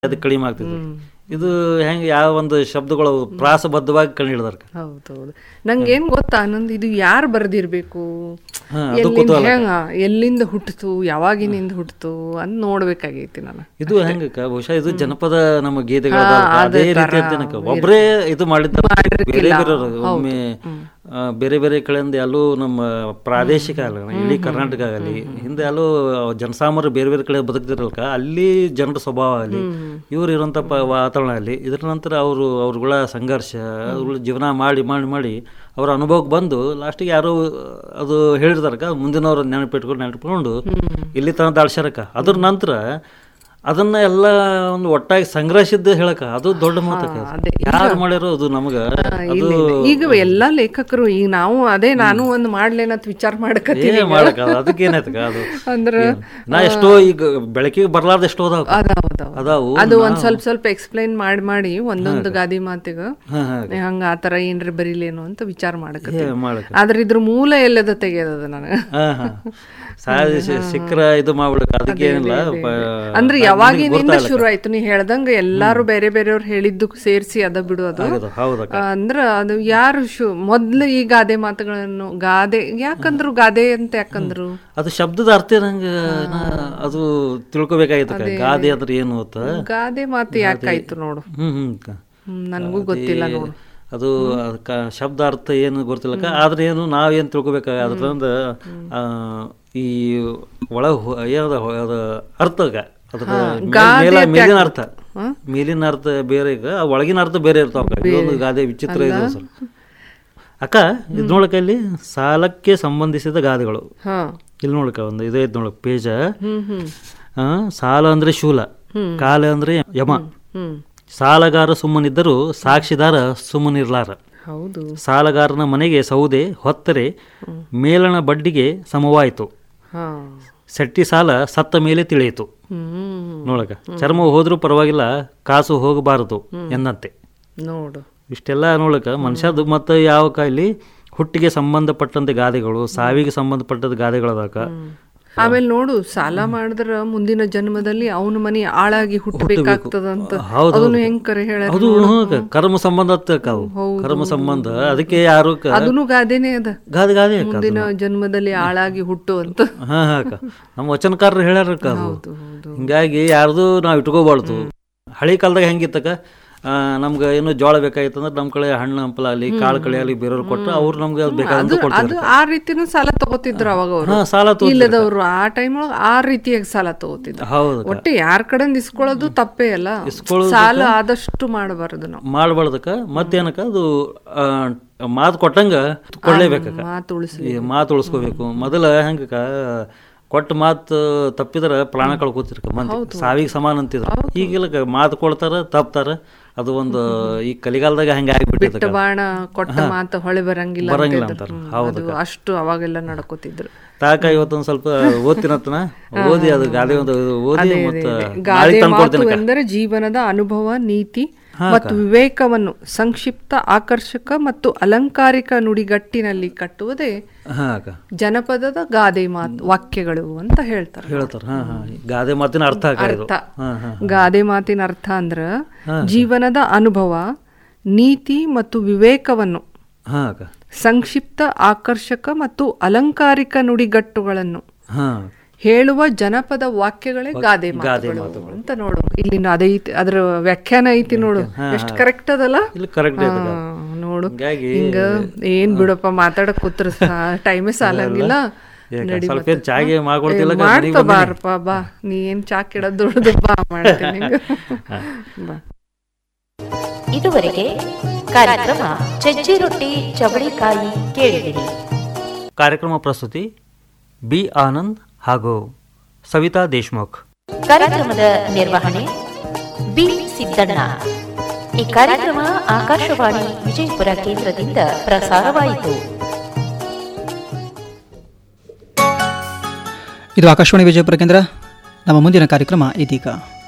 ಅದು ಕಡಿಮೆ ಆಗ್ತೈತಿ ಇದು ಹೆಂಗೆ ಯಾವ ಒಂದು ಶಬ್ದಗಳು ಪ್ರಾಸಬದ್ಧವಾಗಿ ಕಂಡು ಹಿಡ್ದಾರ ಹೌದೌದು ನಂಗೆ ಏನ್ ಗೊತ್ತಾ ಆನಂದ್ ಇದು ಯಾರು ಬರ್ದಿರ್ಬೇಕು ಹಾ, ಅದು ಎಲ್ಲಿಂದ ಕುತೂಹಲ. ಹೆಂಗ ಎಲ್ಲಿಂದ ಹುಟ್ಟಿತು ಯಾವಾಗಿನಿಂದ ಹುಟ್ಟಿತು ಅಂತ ನೋಡ್ಬೇಕಾಗೈತಿ ನಾನು ಇದು ಹೆಂಗಕ್ಕ ಬಹುಶಃ ಇದು ಜನಪದ ನಮ್ಮ ಗೀತೆಗಳ ಹಾ, ಅದೇ ಅದೇ ರೀತಿ ತರ ಅಂತನಕ ಒಬ್ಬರೇ ಇದು ಮಾಡಿದ್ದಾರೆ ಬೇರೆ ಮಾಡಿರ್ಕಿಲ್ಲ. ಬೇರೆ ಒಮ್ಮೆ ಆ, ಬೇರೆ ಬೇರೆ ಕಡೆಯಿಂದ ಎಲ್ಲೂ ನಮ್ಮ ಪ್ರಾದೇಶಿಕ ಆಗಲಿ ಇಡೀ ಕರ್ನಾಟಕ ಆಗಲಿ ಹಿಂದೆ ಎಲ್ಲೂ ಜನಸಾಮಾನ್ಯರು ಬೇರೆ ಬೇರೆ ಕಡೆ ಬದುಕ್ತಿರಲ್ಕ ಅಲ್ಲಿ ಜನರ ಸ್ವಭಾವ ಆಗಲಿ ಇವ್ರು ಇರುವಂಥ ಪ ವಾತಾವರಣ ಆಗಲಿ ಇದರ ನಂತರ ಅವರು ಅವ್ರಗಳ ಸಂಘರ್ಷ ಅವ್ರಗಳ ಜೀವನ ಮಾಡಿ ಮಾಡಿ ಮಾಡಿ ಅವ್ರ ಅನುಭವಕ್ಕೆ ಬಂದು ಲಾಸ್ಟಿಗೆ ಯಾರು ಅದು ಹೇಳಿರ್ತಾರಕ್ಕ ಮುಂದಿನವ್ರು ನೆನಪಿಟ್ಕೊಂಡು ನೆನಪಿಟ್ಕೊಂಡು ಇಲ್ಲಿ ತನಕ ದಾಳ್ಸ್ಯಾರಕ್ಕ ಅದ್ರ ನಂತರ ಅದನ್ನ ಎಲ್ಲ ಒಂದು ಒಟ್ಟಾಗಿ ಸಂಗ್ರಹಿಸಿದ್ದು ಹೇಳಕ ಅದು ದೊಡ್ಡ ಮಾತಕ್ಕ ಅದೇ. ಯಾರು ಮಾಡ್ಯಾರೋ ಅದು ನಮಗ ಅದು ಈಗ ಎಲ್ಲಾ ಲೇಖಕರು ಈಗ ನಾವು ಅದೇ ನಾನು ಒಂದು ಮಾಡ್ಲೇನತ್ ವಿಚಾರ ಮಾಡಕತ್ತೀನಿ ಏನ್ ಮಾಡಕ ಅದಕ್ಕೆ ಏನಾಯ್ತಕ ಅದು ಅಂದ್ರ ಏನ್? ನಾ ಎಷ್ಟೋ ಈಗ ಬೆಳಕಿಗೆ ಬರ್ಲಾರ್ದ ಎಷ್ಟೋ ಅದಾವ ಅದಾವದಾವ ಅದಾವು ಅದು ಒಂದ್ ಸ್ವಲ್ಪ ಸ್ವಲ್ಪ ಎಕ್ಸ್ಪ್ಲೈನ್ ಮಾಡಿ ಮಾಡಿ ಒಂದೊಂದು ಗಾದಿ ಮಾತಿಗ ಹಾ ಹಾ ಹಂಗ ಆತರ ಏನ್ರ ಬರೀಲೇನು ಅಂತ ವಿಚಾರ ಮಾಡಕತ್ತೀನಿ ಏನ್ ಮಾಡಕ ಆದ್ರೆ ಇದ್ರ ಮೂಲ ಎಲ್ಲದ ತೆಗೆಯದ ನನಗ ಹಾ ಹಾ ಸಹಜ ಸಿ- ಸಿಕ್ಕ್ರ ಇದು ಮಾಡ್ಬಿಡಕ ಅದಕ್ಕೆ ಏನಿಲ್ಲ ಪ- ಅಂದ್ರೆ ನಾ- ಯಾವಾಗಿನಿಂದ ನಿನಗ್ ಗೊತ್ತಾಗ್ಲಕ್ಕ. ಶುರು ಆಯ್ತು ನೀ ಹೇಳ್ದಂಗ ಎಲ್ಲಾರು ಬೇರೆ ಬೇರೆಯವ್ರು ಹೇಳಿದ್ದು ಸೇರಿಸಿ ಅದ ಬಿಡು ಅದು ಹೌದು ಹೌದಕ್ಕ ಆ, ಅಂದ್ರ ಅದು ಯಾರು ಶು ಮೊದ್ಲು ಈ ಗಾದೆ ಮಾತುಗಳನ್ನು ಗಾದೆ ಯಾಕಂದ್ರು ಗಾದೆ ಅಂತ ಯಾಕಂದ್ರು ಅದು ಶಬ್ದದ ಅರ್ಥ ನಂಗೆ ಅದು ತಿಳ್ಕೊಬೇಕಾಗಿತ್ತಕ್ಕ ಗಾದೆ ಅಂದ್ರೆ ಏನು ಅಂತ ಗಾದೆ ಮಾತು ಯಾಕಾಯ್ತು ನೋಡು ಹ್ಮ್ ಹ್ಮ್ ಅಕ್ಕ. ಹ್ಮ್, ನನ್ಗೂ ಗೊತ್ತಿಲ್ಲ ನೋಡು ಅದು ಅದಕ್ಕ ಶಬ್ದ ಅರ್ಥ ಏನು ಗೊತ್ತಿಲ್ಲಕ್ಕ ಆದ್ರೆ ಏನು ನಾವೇನು ತಿಳ್ಕೊಬೇಕಾದ್ರಂದ ಈ ಒಳ ಏನದ ಅದ ಅರ್ಥಗ ಅದ್ರ ಮೇಲ ಮೇಲಿನ ಅರ್ಥ ಮೇಲಿನ ಅರ್ಥ ಬೇರೆ ಈಗ ಆ ಒಳಗಿನ ಅರ್ಥ ಬೇರೆ ಇರ್ತಾವ ಇದೊಂದು ಗಾದೆ ವಿಚಿತ್ರ ಇದು ಸ್ವಲ್ಪ ಅಕ್ಕ ಇದು ನೋಡಕ್ಕ ಇಲ್ಲಿ ಸಾಲಕ್ಕೆ ಸಂಬಂಧಿಸಿದ ಗಾದೆಗಳು ಹಾ ಇಲ್ಲಿ ನೋಡಕ್ಕ ಒಂದು ಇದೇ ನೋಡಕ್ ಪೇಜ ಹ್ಮ್ ಹ್ಮ್ ಆ, ಸಾಲ ಅಂದ್ರೆ ಶೂಲ ಕಾಲ ಅಂದ್ರೆ ಯಮ ಹ್ಮ್ ಸಾಲಗಾರ ಸುಮ್ಮನಿದ್ದರೂ ಸಾಕ್ಷಿದಾರ ಸುಮ್ಮನಿರ್ಲಾರ ಹೌದು ಸಾಲಗಾರನ ಮನೆಗೆ ಸೌದೆ ಹೊತ್ತರೆ ಮೇಲಣ ಬಡ್ಡಿಗೆ ಸಮವಾಯಿತು ಹಾ ಸೆಟ್ಟಿ ಸಾಲ ಸತ್ತ ಮೇಲೆ ತಿಳಿಯಿತು ಹ್ಮ್ ನೋಡಕ ಚರ್ಮ ಹೋದ್ರೂ ಪರವಾಗಿಲ್ಲ ಕಾಸು ಹೋಗಬಾರದು ಎಂದಂತೆ ನೋಡು ಇಷ್ಟೆಲ್ಲ ನೋಡಕ ಮನುಷ್ಯದು ಮತ್ತು ಯಾವ ಕಾಯಿಲಿ ಹುಟ್ಟಿಗೆ ಸಂಬಂಧಪಟ್ಟಂತೆ ಗಾದೆಗಳು ಸಾವಿಗೆ ಸಂಬಂಧಪಟ್ಟದ ಗಾದೆಗಳದಾಕ ಆಮೇಲೆ ನೋಡು ಸಾಲ ಮಾಡಿದ್ರ ಮುಂದಿನ ಜನ್ಮದಲ್ಲಿ ಅವನ ಮನೆ ಆಳಾಗಿ ಹುಟ್ಟಬೇಕಾಗ್ತದಂತ ಹೌದು, ಅದನ್ನು ಹೆಂಗ್ ಕರೆ ಹೇಳ ಅದು ಹ್ಞೂ, ಕರ್ಮ ಸಂಬಂಧ ಅಕ್ಕ ಅವು ಕರ್ಮ ಸಂಬಂಧ ಅದಕ್ಕೆ ಯಾರು ಕ- ಅದನ್ನು ಗಾದೆನೇ ಅದ ಗಾದೆ ಗಾದೆ ಅಕ್ಕ ಅದು. ಮುಂದಿನ ಜನ್ಮದಲ್ಲಿ ಆಳಾಗಿ ಹುಟ್ಟು ಅಂತ ಹಾ ಹಾ ಅಕ್ಕ ನಮ್ಮ ವಚನಕಾರರು ಹೇಳ್ಯಾರಕ್ಕ ಅದು ಹೌದು ಹೌದು ಹಿಂಗಾಗಿ ಯಾರ್ದು ನಾವು ಇಟ್ಕೋಬಾರ್ದು ಹಳಿ ಕಾಲದಾಗ ಹೆಂಗಿತ್ತಕ್ಕ ಆ, ನಮ್ಗೆ ಏನು ಜೋಳ ಬೇಕಾಗಿತ್ತು ಅಂದ್ರೆ ನಮ್ಮ ಕಡೆ ಹಣ್ಣು ಹಂಪಲ ಆಗಲಿ ಕಾಳು ಕಳೆ ಆಗಲಿ ಬೇರೆಯವ್ರು ಕೊಟ್ಟರೆ ಅವ್ರು ನಮ್ಗೆ ಅದು ಬೇಕಾದಂತ ಅದು ಕೊಡ್ತಾರೆ ಆ ರೀತಿನೂ ಸಾಲ ತಗೋತಿದ್ರು ಅವಾಗ ಅವರು ಹಾ ಸಾಲ ತೋ ಇಲ್ಲದವ್ರು ಆ ಟೈಮ್ ಒಳಗ ಆ ರೀತಿಯಾಗಿ ಸಾಲ ತಗೋತಿದ್ರು ಹೌದು ಒಟ್ಟು ಯಾರ ಕಡೆಯಿಂದ ಇಸ್ಕೊಳ್ಳೋದು ತಪ್ಪೇ ಅಲ್ಲ ಸಾಲ ಆದಷ್ಟು ಮಾಡಬಾರದು ನಾವು ಮಾಡ್ಬಾರ್ದಕ್ಕ ಮತ್ತೇನಕ್ಕ ಅದು ಆ, ಮಾತು ಕೊಟ್ಟಂಗ ಕೊಡ್ಲೇಬೇಕಕ್ಕ ಮಾತು ಉಳಿಸಿ ಈ ಮಾತು ಉಳಿಸ್ಕೋಬೇಕು ಮೊದಲ ಹೆಂಗಕ್ಕ ಕೊಟ್ಟ ಮಾತು ತಪ್ಪಿದ್ರ ಪ್ರಾಣ ಕಳ್ಕೊತಿರ್ಕ ಮಂದಿ ಸಾವಿಗೆ ಸಮಾನ ಅಂತಿದ್ರು ಈಗೆಲ್ಲ ಮಾತು ಕೊಡ್ತಾರ ತಪ್ತಾರ ಅದು ಒಂದು ಈ ಕಲಿಗಾಲದಾಗ ಹಂಗ ಆಗ್ಬಿಟ್ಟಿರ್ತಕ್ಕ ಬಾಣ ಕೊಟ್ಟ ಮಾತು ಹೊಳೆ ಬರಂಗಿಲ್ಲ ಅಂತ ಬರಂಗಿಲ್ಲ ಇದ್ರು. ಅಂತಾರ. ಹ್ಮ್, ಅದು ಅಷ್ಟು ಅವಾಗೆಲ್ಲ ನಡ್ಕೋತಿದ್ರು ತಾಕ ಇವತ್ತೊಂದ್ ಸ್ವಲ್ಪ ಓದ್ತಿನತ್ತನ ಓದಿ ಅದು ಗಾದೆ ಒಂದು ಓದಿ ಮತ್ತ ನಾಳೆ ಗಾದೆ ಮಾತು ತಂದ್ಕೊಡ್ತೀನಿ ಎಂದರೆ ಜೀವನದ ಅನುಭವ ನೀತಿ ಮತ್ತು ವಿವೇಕವನ್ನು ಸಂಕ್ಷಿಪ್ತ ಆಕರ್ಷಕ ಮತ್ತು ಅಲಂಕಾರಿಕ ನುಡಿಗಟ್ಟಿನಲ್ಲಿ ಕಟ್ಟುವುದೇ ಹಾ ಅಕ್ಕ ಜನಪದದ ಗಾದೆ ಮಾತು ವಾಕ್ಯಗಳು ಅಂತ ಹೇಳ್ತಾರೆ ಹೇಳ್ತಾರ ಹಾ ಹಾ ಗಾದೆ ಮಾತಿನ ಅರ್ಥ ಆಕ ಇದು ಅರ್ಥ ಹಾ ಹಾ ಗಾದೆ ಮಾತಿನ ಅರ್ಥ ಅಂದ್ರ ಜೀವನದ ಅನುಭವ ನೀತಿ ಮತ್ತು ವಿವೇಕವನ್ನು ಹಾ ಅಕ್ಕ ಸಂಕ್ಷಿಪ್ತ ಆಕರ್ಷಕ ಮತ್ತು ಅಲಂಕಾರಿಕ ನುಡಿಗಟ್ಟುಗಳನ್ನು ಹಾ ಹೇಳುವ ಜನಪದ ವಾಕ್ಯಗಳೇ ಗಾದೆ ಮಾತುಗಳು ಅಂತ ನೋಡು ಇಲ್ಲಿ ಅದೇ ಐತಿ ಅದ್ರ ವ್ಯಾಖ್ಯಾನ ಐತಿ ನೋಡು ಎಷ್ಟು ಕರೆಕ್ಟ್ ಅದಲ್ಲ ಇಲ್ಲಿ ಕರೆಕ್ಟ್ ಹಾ, ನೋಡು ಹಿಂಗಾಗಿ ಹಿಂಗ ಏನ್ ಬಿಡಪ್ಪ ಮಾತಾಡಕ್ ಕೂತ್ರ ಟೈಮೇ ಸಾಲಂಗಿಲ್ಲ ನಡಿ ಸ್ವಲ್ಪ ಮತ್ತೆ. ಏನ್ ಚಾಗೆ ಮಾಡ್ಕೊಡ್ತಿಲ್ಲ ಏ, ಮಾಡ್ಕೊ ಬಾರಪ್ಪ ಬಾ ನೀ ಏನ್ ಚಾ ಕಿಡದ್ ದುಡ್ದು ಬಾ ಮಾಡ್ತೀನಿ ನಿಂಗೆ. ಬಾ ಇದುವರೆಗೆ ಕಾರ್ಯಕ್ರಮ ಸಜ್ಜಿ ರೊಟ್ಟಿ ಚವಳಿಕಾಯಿ ಕೇಳಿದಿರಿ ಕಾರ್ಯಕ್ರಮ ಪ್ರಸ್ತುತಿ ಬಿ ಆನಂದ್ ಹಾಗೂ ಸವಿತಾ ದೇಶ್ಮುಖ್ ಕಾರ್ಯಕ್ರಮದ ನಿರ್ವಹಣೆ ಬಿ ಸಿದ್ದಣ್ಣ ಈ ಕಾರ್ಯಕ್ರಮ ಆಕಾಶವಾಣಿ ವಿಜಯಪುರ ಕೇಂದ್ರದಿಂದ ಪ್ರಸಾರವಾಯಿತು ಇದು ಆಕಾಶವಾಣಿ ವಿಜಯಪುರ ಕೇಂದ್ರ ನಮ್ಮ ಮುಂದಿನ ಕಾರ್ಯಕ್ರಮ ಇದೀಗ